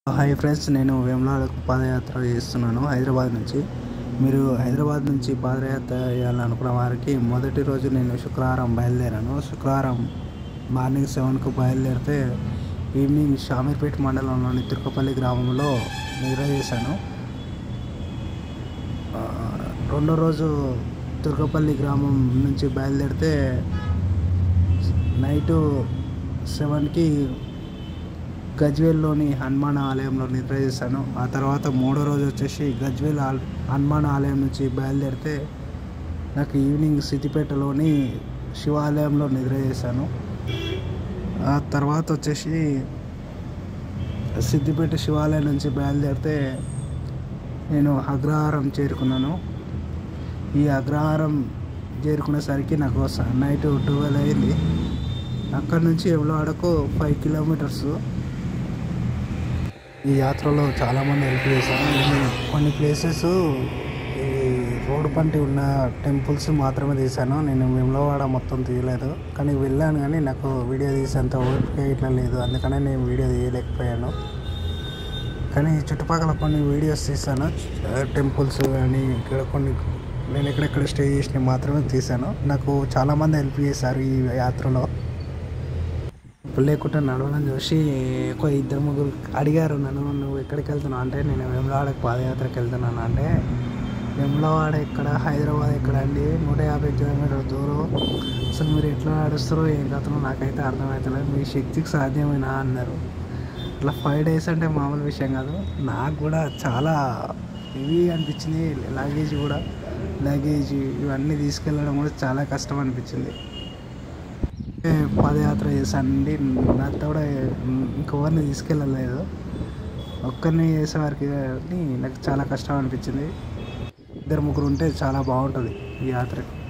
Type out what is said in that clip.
hi friends నేను వేములవాడకు పాదయాత్ర చేస్తున్నాను హైదరాబాద్ నుంచి మీరు హైదరాబాద్ నుంచి పాదయాత్ర చేయాలనుకున్న వారికి మొదటి రోజు నేను శుక్రవారం బయలుదేరాను శుక్రవారం మార్నింగ్ సెవెన్కు బయలుదేరితే ఈవినింగ్ షామీర్పేట మండలంలోని తుర్కపల్లి గ్రామంలో నిద్ర చేశాను ఆ, రెండో రోజు తుర్కపల్లి గ్రామం నుంచి బయలుదేరితే నైటు సెవెన్కి గజ్వేల్లోని హనుమాన్ ఆలయంలో నిద్ర చేశాను ఆ తర్వాత మూడో రోజు వచ్చేసి గజ్వేల్ ఆల్ హనుమాన్ ఆలయం నుంచి బయలుదేరితే నాకు ఈవినింగ్ సిద్దిపేటలోని శివాలయంలో నిద్ర చేశాను ఆ తర్వాత వచ్చేసి సిద్దిపేట శివాలయం నుంచి బయలుదేరితే నేను అగ్రహారం చేరుకున్నాను ఈ అగ్రహారం చేరుకునేసరికి నాకు స- నైట్ ట్వెల్వ్ అయింది అక్కడ నుంచి ఎవలాడకు ఫైవ్ కిలోమీటర్స్ ఈ యాత్రలో చాలామంది హెల్ప్ చేశాను నేను కొన్ని ప్లేసెస్ ఈ రోడ్డు పంటి ఉన్న టెంపుల్స్ మాత్రమే తీశాను నేను వెమ్లవాడ మొత్తం తీయలేదు కానీ వెళ్ళాను కానీ నాకు వీడియో తీసేంత ఓపిక ఇట్లా లేదు అందుకనే నేను వీడియో తీయలేకపోయాను కానీ చుట్టుపక్కల కొన్ని వీడియోస్ తీసాను టెంపుల్స్ కానీ ఇక్కడ కొన్ని నేను ఎక్కడెక్కడ స్టే చేసినవి మాత్రమే తీశాను నాకు చాలామంది హెల్ప్ చేశారు ఈ యాత్రలో లేకుండా నడవడం చూసి ఒక ఇద్దరు ముగ్గురు అడిగారు నన్ను నువ్వు ఎక్కడికి వెళ్తున్నావు అంటే నేను వెమ్లవాడకి పాదయాత్రకి వెళ్తున్నాను అంటే వెమ్లవాడ ఎక్కడ హైదరాబాద్ ఎక్కడ అండి నూట యాభై కిలోమీటర్ దూరం అసలు మీరు ఎట్లా నడుస్తారో ఏం కథనో నాకైతే అర్థమవుతలేదు మీ శక్తికి సాధ్యమేనా అన్నారు ఇట్లా ఫైవ్ డేస్ అంటే మామూలు విషయం కాదు నాకు కూడా చాలా హెవీ అనిపించింది లగేజ్ కూడా లగేజ్ ఇవన్నీ తీసుకెళ్ళడం కూడా చాలా కష్టం అనిపించింది ఏ పాదయాత్ర చేశానండి నాతో కూడా ఇంకెవరిని తీసుకెళ్ళలేదు ఒక్కరిని చేసేవారికి నాకు చాలా కష్టం అనిపించింది ఇద్దరు ముగ్గురు ఉంటే చాలా బాగుంటుంది ఈ యాత్ర